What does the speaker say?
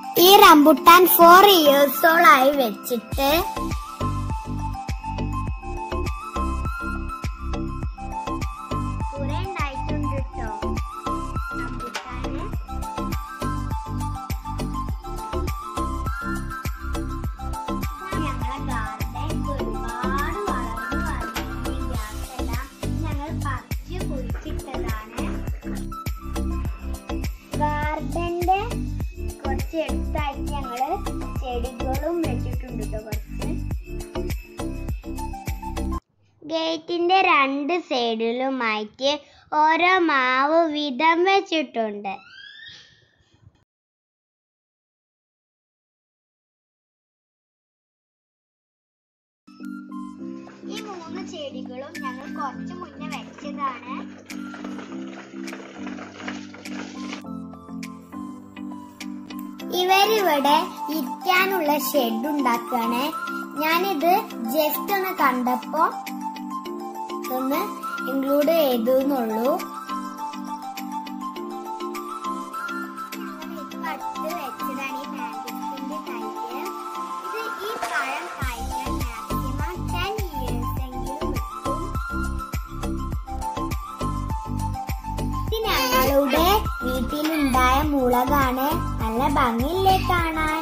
ഈ rambutan four ഇയേഴ്സോളായി വെച്ചിട്ട് കുറെ ഉണ്ടായിട്ടുണ്ട് ട്ടോ റംബുട്ടാന്. ഇതാണ് ഞങ്ങളെ garden. ഒരുപാട് വളർന്ന് വന്നിട്ടുണ്ട് ഈ ഗ്രാസെല്ലാം. ഞങ്ങൾ പറിച്ച് കുഴിച്ചിട്ടതാണ് ഗാർഡന്റെ കുറച്ച് എടുത്തായിട്ട് ഞങ്ങള് ചെടികളും വെച്ചിട്ടുണ്ട് ട്ടോ കുറച്ച് ഗേറ്റിന്റെ രണ്ട് സൈഡിലുമായിട്ട് ഓരോ മാവ് വീതം വെച്ചിട്ടുണ്ട് ഈ മൂന്ന് ചെടികളും ഞങ്ങൾ കുറച്ച് മുന്നേ വെച്ചതാണ് ഇവരിവിടെ ഇരിക്കാനുള്ള ഷെഡ് ഉണ്ടാക്കുകയാണ് ഞാനിത് ജസ്റ്റ് ഒന്ന് കണ്ടപ്പോ ഒന്ന് ഇൻക്ലൂഡ് ചെയ്തുന്നുള്ളൂ അടുത്ത് വെച്ചതാണ് ഈ മാജിക്കിന്റെ തൈര് ഇത് ഈ പഴം കായ്ക്കാൻ മാക്സിമം ടെൻ ഇയേഴ്സ് എങ്കിലും നിൽക്കും ഇത് ഞങ്ങളുടെ വീട്ടിലുണ്ടായ മുളകാണ് നല്ല ഭംഗിയില്ലേ കാണാൻ